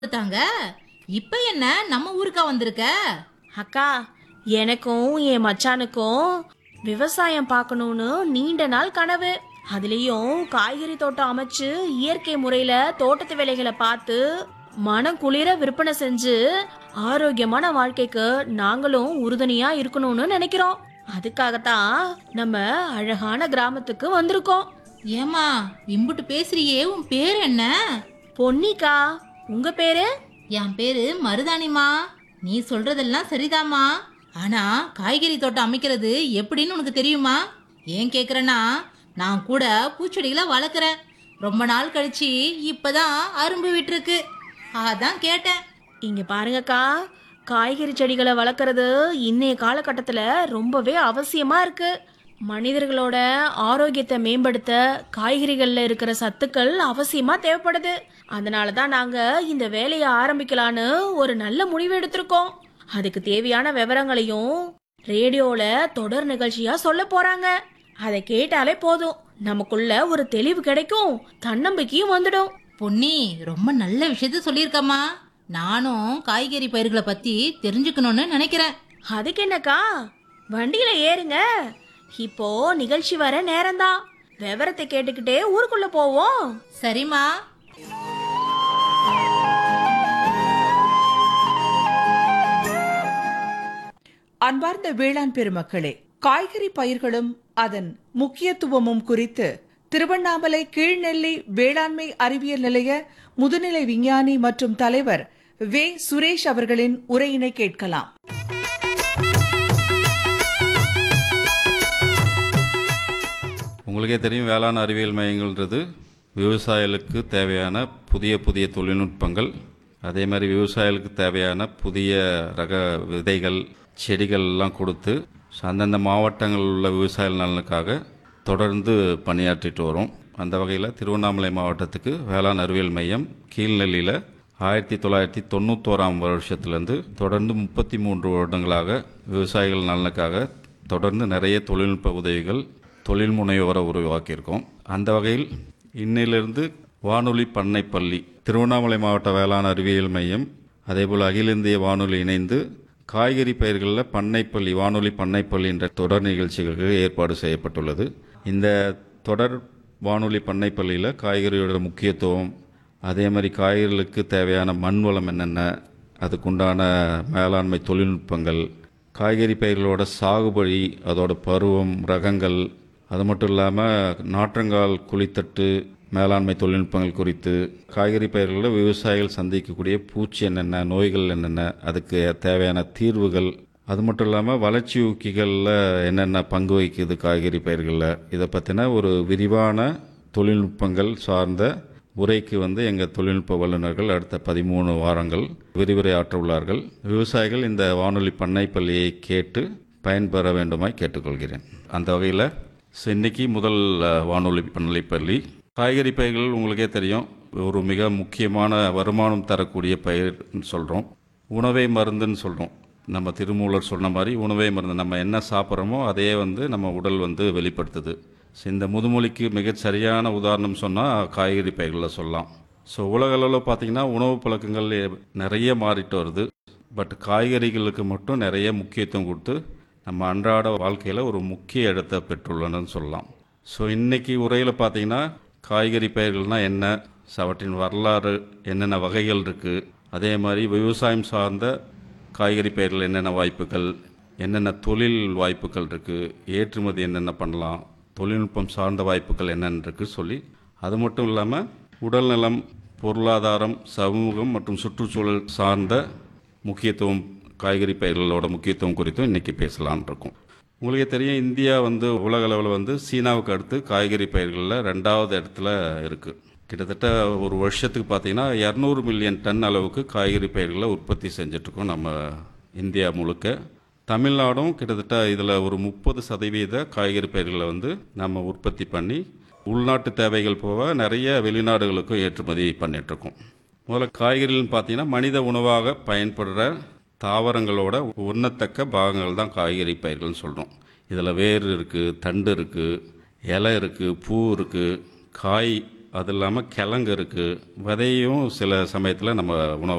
கொடுத்தாங்க இப்ப என்ன நம்ம ஊருக்கா வந்திருக்க அக்கா எனக்கும் என் மச்சானுக்கும் விவசாயம் பார்க்கணும்னு நீண்ட நாள் கனவு அதுலயும் காய்கறி தோட்டம் அமைச்சு இயற்கை முறையில தோட்டத்து வேலைகளை பார்த்து மனம் குளிர விற்பனை செஞ்சு ஆரோக்கியமான வாழ்க்கைக்கு நாங்களும் உறுதுணையா இருக்கணும்னு நினைக்கிறோம் அதுக்காகத்தான் நம்ம அழகான கிராமத்துக்கு வந்திருக்கோம் ஏமா இம்புட்டு பேசுறியே உன் பேர் என்ன பொன்னிக்கா உங்க பேரு என் பேரு மருதாணிமா நீ சொல்றதெல்லாம் சரிதாம்மா ஆனா காய்கறி தோட்டம் அமைக்கிறது எப்படின்னு உனக்கு தெரியுமா ஏன் கேக்குறேன்னா நான் கூட பூச்செடிகளை வளர்க்குறேன் ரொம்ப நாள் கழிச்சு இப்பதான் அரும்பு விட்டுருக்கு அதான் கேட்டேன் இங்க பாருங்கக்கா காய்கறி செடிகளை வளர்க்கறது இன்னைய காலகட்டத்துல ரொம்பவே அவசியமா இருக்கு மனிதர்களோட ஆரோக்கியத்தை மேம்படுத்த காய்கறிகள்ல இருக்கிற சத்துக்கள் அவசியமா தேவைப்படுது அதனால தான் நாங்க இந்த வேலையை ஆரம்பிக்கலான்னு ஒரு நல்ல முடிவு எடுத்திருக்கோம் அதுக்கு தேவையான விவரங்களையும் ரேடியோல தொடர் நிகழ்ச்சியா சொல்ல போறாங்க அதை கேட்டாலே போதும் நமக்குள்ள ஒரு தெளிவு கிடைக்கும் தன்னம்பிக்கையும் வந்துடும் பொன்னி ரொம்ப நல்ல விஷயத்த சொல்லியிருக்கம்மா நானும் காய்கறி பயிர்களை பத்தி தெரிஞ்சுக்கணும்னு நினைக்கிறேன் அதுக்கு என்னக்கா வண்டியில ஏறுங்க இப்போ நிகழ்ச்சி வர நேரம்தான் விவரத்தை கேட்டுக்கிட்டே ஊருக்குள்ள போவோம் சரிம்மா அன்பார்ந்த வேளாண் பெருமக்களே காய்கறி பயிர்களும் அதன் முக்கியத்துவமும் குறித்து திருவண்ணாமலை கீழ்நெல்லி வேளாண்மை அறிவியல் நிலைய முதுநிலை விஞ்ஞானி மற்றும் தலைவர் வே சுரேஷ் அவர்களின் உரையினை கேட்கலாம் உங்களுக்கே தெரியும் வேளாண் அறிவியல் மையங்கள்ன்றது விவசாயிகளுக்கு தேவையான புதிய புதிய தொழில்நுட்பங்கள் அதே மாதிரி விவசாயிகளுக்கு தேவையான புதிய ரக விதைகள் செடிகள் எல்லாம் கொடுத்து அந்தந்த மாவட்டங்களில் உள்ள விவசாய நலனுக்காக தொடர்ந்து பணியாற்றிட்டு வரோம் அந்த வகையில் திருவண்ணாமலை மாவட்டத்துக்கு வேளாண் அறிவியல் மையம் கீழ்நெல்லியில் ஆயிரத்தி தொள்ளாயிரத்தி தொண்ணூத்தோராம் வருஷத்துலேருந்து தொடர்ந்து முப்பத்தி மூன்று வருடங்களாக விவசாயிகள் நலனுக்காக தொடர்ந்து நிறைய தொழில்நுட்ப உதவிகள் தொழில் முனைவோரை உருவாக்கியிருக்கோம் அந்த வகையில் இன்னிலிருந்து வானொலி பண்ணை பள்ளி திருவண்ணாமலை மாவட்ட வேளாண் அறிவியல் மையம் அதேபோல் அகில இந்திய வானொலி இணைந்து காய்கறி பயிர்களில் பண்ணைப்பள்ளி வானொலி பண்ணைப்பள்ளி என்ற தொடர் நிகழ்ச்சிகளுக்கு ஏற்பாடு செய்யப்பட்டுள்ளது இந்த தொடர் வானொலி பண்ணைப்பள்ளியில் காய்கறியோட முக்கியத்துவம் அதே மாதிரி காய்கறிகளுக்கு தேவையான மண் வளம் என்னென்ன அதுக்குண்டான மேலாண்மை தொழில்நுட்பங்கள் காய்கறி பயிர்களோட சாகுபடி அதோட பருவம் ரகங்கள் அது மட்டும் இல்லாமல் நாற்றங்கால் குழித்தட்டு மேலாண்மை தொழில்நுட்பங்கள் குறித்து காய்கறி பயிர்களில் விவசாயிகள் சந்திக்கக்கூடிய பூச்சி என்னென்ன நோய்கள் என்னென்ன அதுக்கு தேவையான தீர்வுகள் அது மட்டும் இல்லாமல் வளர்ச்சி ஊக்கிகளில் என்னென்ன பங்கு வகிக்குது காய்கறி பயிர்களில் இதை பற்றின ஒரு விரிவான தொழில்நுட்பங்கள் சார்ந்த உரைக்கு வந்து எங்கள் தொழில்நுட்ப வல்லுநர்கள் அடுத்த பதிமூணு வாரங்கள் விரிவுரை ஆற்ற உள்ளார்கள் விவசாயிகள் இந்த வானொலி பண்ணை பள்ளியை கேட்டு பயன்பெற வேண்டுமாய் கேட்டுக்கொள்கிறேன் அந்த வகையில் இன்னைக்கு முதல் அஹ், வானொலி பண்ணை பள்ளி காய்கறி பயிர்கள் உங்களுக்கே தெரியும் ஒரு மிக முக்கியமான வருமானம் தரக்கூடிய பயிர்னு சொல்கிறோம் உணவே மருந்துன்னு சொல்கிறோம் நம்ம திருமூலர் சொன்ன மாதிரி உணவே மருந்து நம்ம என்ன சாப்பிட்றோமோ அதே வந்து நம்ம உடல் வந்து வெளிப்படுத்துது ஸோ இந்த முதுமொழிக்கு மிகச் சரியான உதாரணம் சொன்னால் காய்கறி பயிர்களில் சொல்லலாம் ஸோ உலக அளவில் பார்த்தீங்கன்னா உணவு பழக்கங்கள் எ- நிறைய மாறிட்டு வருது பட் காய்கறிகளுக்கு மட்டும் நிறைய முக்கியத்துவம் கொடுத்து நம்ம அன்றாட வாழ்க்கையில் ஒரு முக்கிய இடத்தை பெற்றுள்ளனன்னு சொல்லலாம் ஸோ இன்னைக்கு உரையில் பார்த்தீங்கன்னா காய்கறி பயிர்கள்னால் என்ன ஸோ அவற்றின் வரலாறு என்னென்ன வகைகள் இருக்குது அதே மாதிரி விவசாயம் சார்ந்த காய்கறி பயிர்கள் என்னென்ன வாய்ப்புகள் என்னென்ன தொழில் வாய்ப்புகள் இருக்குது ஏற்றுமதி என்னென்ன பண்ணலாம் தொழில்நுட்பம் சார்ந்த வாய்ப்புகள் என்னென்ன இருக்குது சொல்லி அது மட்டும் இல்லாமல் உடல்நலம் பொருளாதாரம் சமூகம் மற்றும் சுற்றுச்சூழல் சார்ந்த முக்கியத்துவம் காய்கறி பயிர்களோட முக்கியத்துவம் குறித்தும் இன்றைக்கி பேசலாம்னு இருக்கோம் உங்களுக்கே தெரியும் இந்தியா வந்து உலக அளவில் வந்து சீனாவுக்கு அடுத்து காய்கறி பயிர்களில் ரெண்டாவது இடத்துல இருக்குது கிட்டத்தட்ட ஒரு வருஷத்துக்கு பார்த்தீங்கன்னா இரநூறு மில்லியன் டன் அளவுக்கு காய்கறி பயிர்களை உற்பத்தி செஞ்சிட்ருக்கோம் நம்ம இந்தியா முழுக்க தமிழ்நாடும் கிட்டத்தட்ட இதில் ஒரு முப்பது சதவீத காய்கறி பயிர்களை வந்து நம்ம உற்பத்தி பண்ணி உள்நாட்டு தேவைகள் போக நிறைய வெளிநாடுகளுக்கும் ஏற்றுமதி பண்ணிகிட்ருக்கோம் முதல்ல காய்கறிகள்னு பார்த்தீங்கன்னா மனித உணவாக பயன்படுற தாவரங்களோட உண்ணத்தக்க பாகங்கள் தான் காய்கறி பயிர்கள்னு சொல்கிறோம் இதில் வேர் இருக்குது தண்டு இருக்குது இலை இருக்குது பூ இருக்குது காய் அது இல்லாமல் கிழங்கு இருக்குது விதையும் சில சமயத்தில் நம்ம உணவு